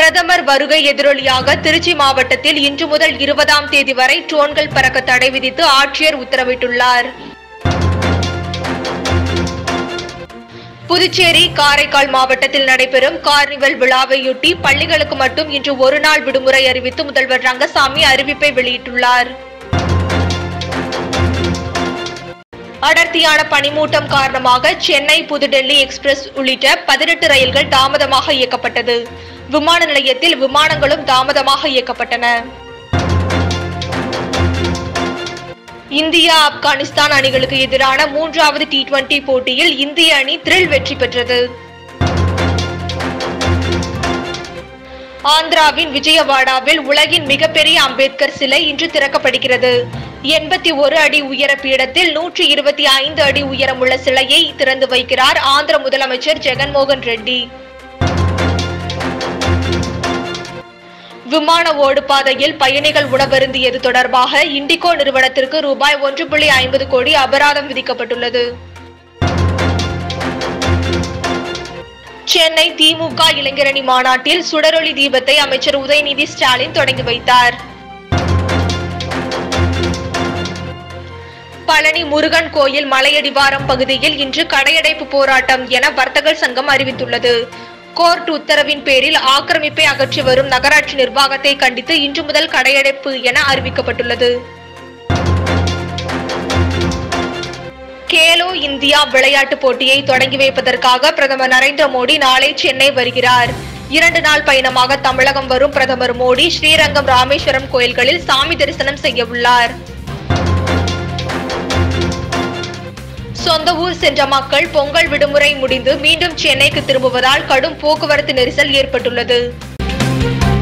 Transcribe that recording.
பிரதமர் வருகை எதிரொலியாக திருச்சி மாவட்டத்தில் இன்று முதல் இருபதாம் தேதி வரை ட்ரோன்கள் பறக்க தடை விதித்து ஆட்சியர் உத்தரவிட்டுள்ளார் புதுச்சேரி காரைக்கால் மாவட்டத்தில் நடைபெறும் கார்னிவல் விழாவையொட்டி பள்ளிகளுக்கு மட்டும் இன்று ஒரு நாள் விடுமுறை அறிவித்து முதல்வர் ரங்கசாமி அறிவிப்பை வெளியிட்டுள்ளார் அடர்த்தியான பனிமூட்டம் காரணமாக சென்னை புதுடெல்லி எக்ஸ்பிரஸ் உள்ளிட்ட பதினெட்டு ரயில்கள் தாமதமாக இயக்கப்பட்டது விமான நிலையத்தில் விமானங்களும் தாமதமாக இயக்கப்பட்டன இந்தியா ஆப்கானிஸ்தான் அணிகளுக்கு எதிரான மூன்றாவது டி டுவெண்டி போட்டியில் இந்திய அணி த்ரில் வெற்றி பெற்றது ஆந்திராவின் விஜயவாடாவில் உலகின் மிகப்பெரிய அம்பேத்கர் சிலை இன்று திறக்கப்படுகிறது எண்பத்தி ஒரு அடி உயர பீடத்தில் நூற்றி இருபத்தி ஐந்து அடி உயரமுள்ள சிலையை திறந்து வைக்கிறார் ஆந்திர முதலமைச்சர் ஜெகன்மோகன் ரெட்டி விமான ஓடுபாதையில் பயணிகள் உணவருந்தியது தொடர்பாக இண்டிகோ நிறுவனத்திற்கு ரூபாய் ஒன்று புள்ளி ஐம்பது கோடி அபராதம் விதிக்கப்பட்டுள்ளது சென்னை திமுக இளைஞரணி மாநாட்டில் சுடரொளி தீபத்தை அமைச்சர் உதயநிதி ஸ்டாலின் தொடங்கி வைத்தார் பழனி முருகன் கோயில் மலையடிவாரம் பகுதியில் இன்று கடையடைப்பு போராட்டம் என வர்த்தகர் சங்கம் அறிவித்துள்ளது கோர்ட் உத்தரவின் பேரில் ஆக்கிரமிப்பை அகற்றி வரும் நகராட்சி நிர்வாகத்தை கண்டித்து இன்று முதல் கடையடைப்பு என அறிவிக்கப்பட்டுள்ளது கேலோ இந்தியா விளையாட்டுப் போட்டியை தொடங்கி வைப்பதற்காக பிரதமர் நரேந்திர மோடி நாளை சென்னை வருகிறார் இரண்டு நாள் பயணமாக தமிழகம் வரும் பிரதமர் மோடி ஸ்ரீரங்கம் ராமேஸ்வரம் கோயில்களில் சாமி தரிசனம் செய்ய உள்ளார் சொந்த ஊர் சென்ற மக்கள் பொங்கல் விடுமுறை முடிந்து மீண்டும் சென்னைக்கு திரும்புவதால் கடும் போக்குவரத்து நெரிசல் ஏற்பட்டுள்ளது